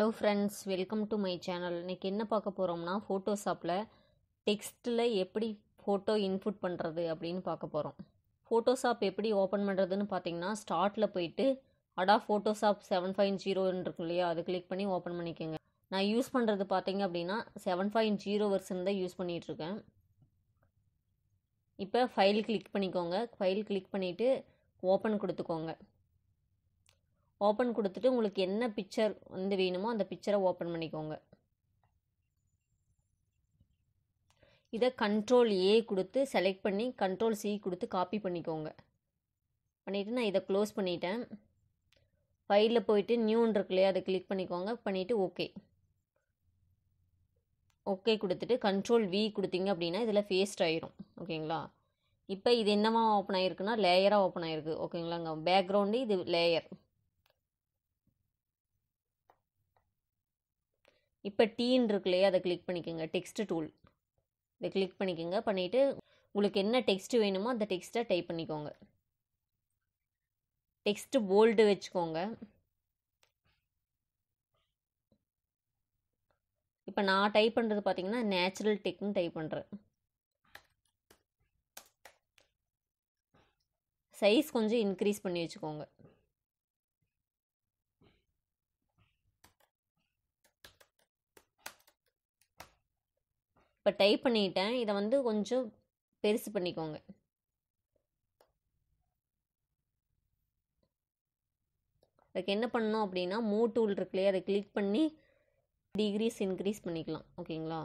friends welcome to my channel இன்றைக்கி என்ன பார்க்க போகிறோம்னா ஃபோட்டோஷாப்பில் டெக்ஸ்ட்டில் எப்படி ஃபோட்டோ இன்புட் பண்ணுறது அப்படின்னு பார்க்க போகிறோம் ஃபோட்டோஷாப் எப்படி ஓப்பன் பண்ணுறதுன்னு பார்த்தீங்கன்னா ஸ்டார்ட்டில் போயிட்டு அடா ஃபோட்டோஷாப் செவன் ஃபைவ் ஜீரோன்னு இருக்கு இல்லையா அது கிளிக் பண்ணி ஓப்பன் பண்ணிக்கோங்க நான் யூஸ் பண்ணுறது பார்த்தீங்க அப்படின்னா செவன் ஃபைவ் ஜீரோ வெர்ஷன் தான் யூஸ் பண்ணிகிட்ருக்கேன் இப்போ ஃபைல் கிளிக் பண்ணிக்கோங்க ஃபைல் கிளிக் பண்ணிவிட்டு ஓப்பன் கொடுத்துக்கோங்க ஓப்பன் கொடுத்துட்டு உங்களுக்கு என்ன பிக்சர் வந்து வேணுமோ அந்த பிக்சரை ஓப்பன் பண்ணிக்கோங்க இதை கண்ட்ரோல் ஏ கொடுத்து செலக்ட் பண்ணி கண்ட்ரோல் சி கொடுத்து காப்பி பண்ணிக்கோங்க பண்ணிவிட்டு நான் இதை க்ளோஸ் பண்ணிட்டேன் ஃபைலில் போயிட்டு நியூன்னு இருக்கு இல்லையா அதை கிளிக் பண்ணிக்கோங்க பண்ணிவிட்டு ஓகே ஓகே கொடுத்துட்டு கண்ட்ரோல் வி கொடுத்தீங்க அப்படின்னா இதில் ஃபேஸ்ட் ஆயிரும் ஓகேங்களா இப்போ இது என்னவா ஓப்பன் ஆகிருக்குன்னா லேயராக ஓப்பன் ஆகிருக்கு ஓகேங்களாங்க பேக்ரவுண்டு இது லேயர் இப்போ டீன் இருக்கு இல்லையா அதை கிளிக் பண்ணிக்கோங்க டெக்ஸ்ட் டூல் இதை கிளிக் பண்ணிக்கோங்க பண்ணிவிட்டு உங்களுக்கு என்ன டெக்ஸ்ட் வேணுமோ அந்த டெக்ஸ்ட்டை டைப் பண்ணிக்கோங்க டெக்ஸ்ட்டு போல்டு வச்சுக்கோங்க இப்போ நான் டைப் பண்ணுறது பார்த்தீங்கன்னா நேச்சுரல் டெக்னு டைப் பண்ணுறேன் சைஸ் கொஞ்சம் இன்க்ரீஸ் பண்ணி வச்சுக்கோங்க இப்போ டைப் பண்ணிட்டேன் இதை வந்து கொஞ்சம் பெருசு பண்ணிக்கோங்க அதுக்கு என்ன பண்ணணும் அப்படின்னா மூ டூல் இருக்குல்லையே அதை கிளிக் பண்ணி டிகிரிஸ் இன்க்ரீஸ் பண்ணிக்கலாம் ஓகேங்களா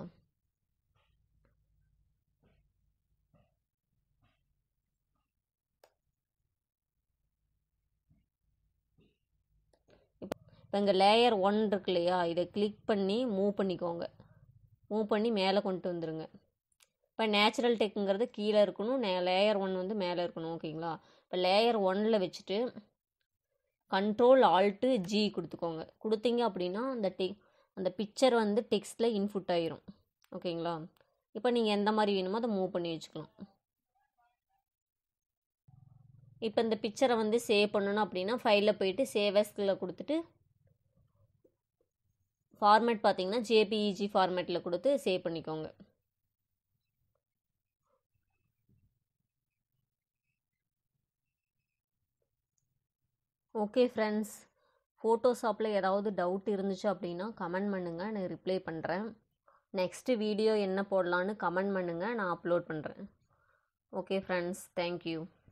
இப்போ இங்கே லேயர் ஒன் இருக்கு இல்லையா இதை கிளிக் பண்ணி மூவ் பண்ணிக்கோங்க மூவ் பண்ணி மேலே கொண்டு வந்துடுங்க இப்போ நேச்சுரல் டெக்குங்கிறது கீழே இருக்கணும் நே லேயர் ஒன் வந்து மேலே இருக்கணும் ஓகேங்களா இப்போ லேயர் ஒன்னில் வச்சுட்டு கண்ட்ரோல் ஆல்ட்டு ஜி கொடுத்துக்கோங்க கொடுத்தீங்க அப்படின்னா அந்த டெ அந்த பிக்சர் வந்து டெக்ஸ்ட்டில் இன்ஃபுட் ஆயிரும் ஓகேங்களா இப்போ நீங்கள் எந்த மாதிரி வேணுமோ அதை மூவ் பண்ணி வச்சுக்கலாம் இப்போ இந்த பிக்சரை வந்து சேவ் பண்ணணும் அப்படின்னா ஃபைலில் போயிட்டு சேவஸ்கில் கொடுத்துட்டு ஃபார்மேட் பார்த்தீங்கன்னா ஜேபிஇஜி ஃபார்மேட்டில் கொடுத்து சேவ் பண்ணிக்கோங்க ஓகே ஃப்ரெண்ட்ஸ் ஃபோட்டோஷாப்பில் ஏதாவது டவுட் இருந்துச்சு அப்படின்னா கமெண்ட் பண்ணுங்கள் நான் ரிப்ளை பண்ணுறேன் நெக்ஸ்ட்டு வீடியோ என்ன போடலான்னு கமெண்ட் பண்ணுங்கள் நான் அப்லோட் பண்ணுறேன் ஓகே ஃப்ரெண்ட்ஸ் தேங்க்யூ